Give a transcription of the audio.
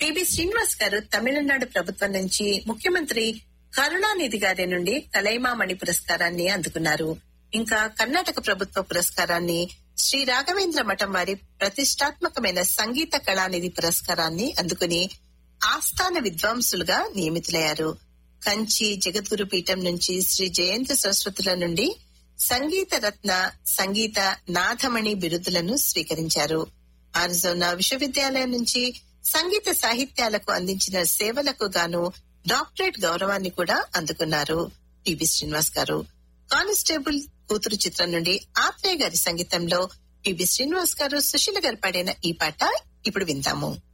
PB Srinivas గారు తమిళనాడు ప్రభుత్వం నుంచి ముఖ్యమంత్రి కరుణానిధి గారి నుండి కలైమామణి పురస్కారాన్ని అందుకున్నారు ఇంకా కర్ణాటక ప్రభుత్వ పురస్కారాన్ని శ్రీ రాఘవేంద్ర మఠం వారి ప్రతిష్టాత్మకమైన సంగీత కళానిధి పురస్కారాన్ని అందుకుని ఆస్థాన విద్వాంసులుగా నియమితులయ్యారు కంచి జగద్గురు పీఠం నుంచి శ్రీ జయంత సరస్వతుల నుండి సంగీత రత్న సంగీత నాథమణి బిరుదులను స్వీకరించారు ఆరిజోనా విశ్వవిద్యాలయం నుంచి సంగీత సాహిత్యాలకు అందించిన సేవలకు గాను డాక్టరేట్ గౌరవాన్ని కూడా అందుకున్నారు పిబి శ్రీనివాస్ గారు కానిస్టేబుల్ కూతురు చిత్రం నుండి ఆత్రేయ గారి సంగీతంలో పిబి శ్రీనివాస్ గారు సుశీల గారు పాడిన ఈ పాట ఇప్పుడు విందాము